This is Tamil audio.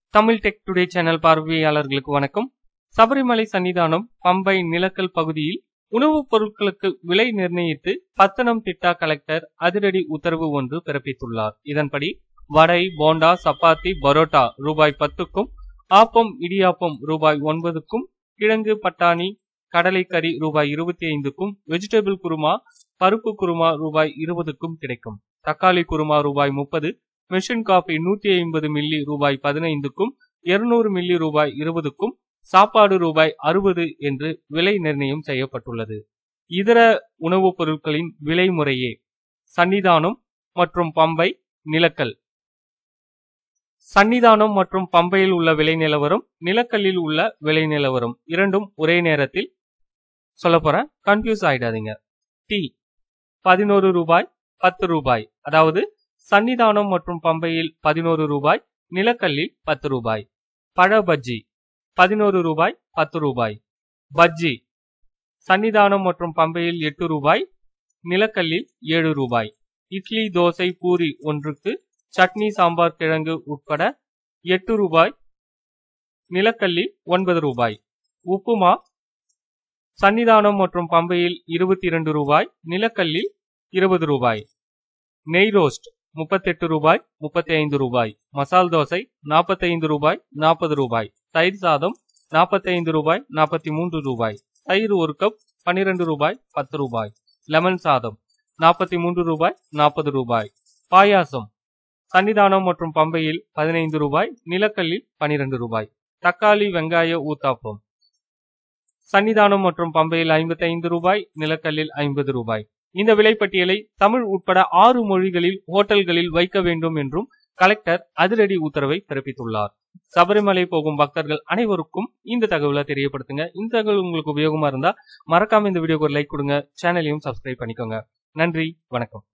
தமிழ் டெக் டுடே சேனல் பார்வையாளர்களுக்கு வணக்கம் சபரிமலை சன்னிதானம் பம்பை நிலக்கல் பகுதியில் உணவுப் பொருட்களுக்கு விலை நிர்ணயித்து பத்தனம் திட்டா கலெக்டர் அதிரடி உத்தரவு ஒன்று பிறப்பித்துள்ளார் இதன்படி வடை போண்டா சப்பாத்தி பரோட்டா ரூபாய் பத்துக்கும் ஆப்பம் இடியாப்பம் ரூபாய் ஒன்பதுக்கும் கிழங்கு பட்டாணி கடலைக்கறி ரூபாய் இருபத்தி ஐந்துக்கும் வெஜிடபிள் குருமா பருப்பு குருமா ரூபாய் இருபதுக்கும் கிடைக்கும் தக்காளி குருமா ரூபாய் முப்பது மெஷின் காஃபி நூத்தி ஐம்பது மில்லி ரூபாய் பதினைந்துக்கும் இருநூறு மில்லி ரூபாய் இருபதுக்கும் சாப்பாடு ரூபாய் அறுபது என்று விலை நிர்ணயம் செய்யப்பட்டுள்ளது இதர உணவுப் பொருட்களின் விலை முறையே சன்னிதானம் மற்றும் பம்பை நிலக்கல் சன்னிதானம் மற்றும் பம்பையில் உள்ள விலை நிலவரம் நிலக்கல்லில் உள்ள விலை நிலவரம் இரண்டும் ஒரே நேரத்தில் சொல்ல போறேன் கன்ஃபியூஸ் ஆயிடாதீங்க டீ பதினோரு ரூபாய் பத்து ரூபாய் அதாவது சன்னிதானம் மற்றும் பம்பையில் பதினோரு ரூபாய் நிலக்கல்லில் பத்து ரூபாய் பழ பஜ்ஜி பதினோரு ரூபாய் பத்து ரூபாய் பஜ்ஜி சன்னிதானம் மற்றும் பம்பையில் எட்டு ரூபாய் நிலக்கல்லில் ஏழு ரூபாய் இட்லி தோசை பூரி ஒன்றுக்கு சட்னி சாம்பார் கிழங்கு உட்பட எட்டு ரூபாய் நிலக்கல்லில் ஒன்பது ரூபாய் உப்புமா சன்னிதானம் மற்றும் பம்பையில் இருபத்தி இரண்டு ரூபாய் நிலக்கல்லில் இருபது ரூபாய் நெய் ரோஸ்ட் முப்பத்தெட்டு ரூபாய் முப்பத்தி ஐந்து ரூபாய் மசால் தோசை நாற்பத்தைந்து ரூபாய் நாற்பது ரூபாய் தயிர் சாதம் நாற்பத்தைந்து ரூபாய் நாற்பத்தி மூன்று ரூபாய் தயிர் ஒரு கப் பன்னிரண்டு ரூபாய் பத்து ரூபாய் லெமன் சாதம் நாற்பத்தி மூன்று ரூபாய் நாற்பது ரூபாய் பாயாசம் சன்னிதானம் மற்றும் பம்பையில் பதினைந்து ரூபாய் நிலக்கல்லில் பனிரெண்டு ரூபாய் தக்காளி வெங்காய ஊத்தாப்பம் சன்னிதானம் மற்றும் பம்பையில் ஐம்பத்தி ஐந்து ரூபாய் நிலக்கல்லில் ஐம்பது ரூபாய் இந்த விலைப்பட்டியலை தமிழ் உட்பட ஆறு மொழிகளில் ஹோட்டல்களில் வைக்க வேண்டும் என்றும் கலெக்டர் அதிரடி உத்தரவை பிறப்பித்துள்ளார் சபரிமலை போகும் பக்தர்கள் அனைவருக்கும் இந்த தகவலை தெரியப்படுத்துங்க இந்த தகவல் உங்களுக்கு உபயோகமா இருந்தா மறக்காம இந்த வீடியோக்கு ஒரு லைக் கொடுங்க சேனலையும் சப்ஸ்கிரைப் பண்ணிக்கோங்க நன்றி வணக்கம்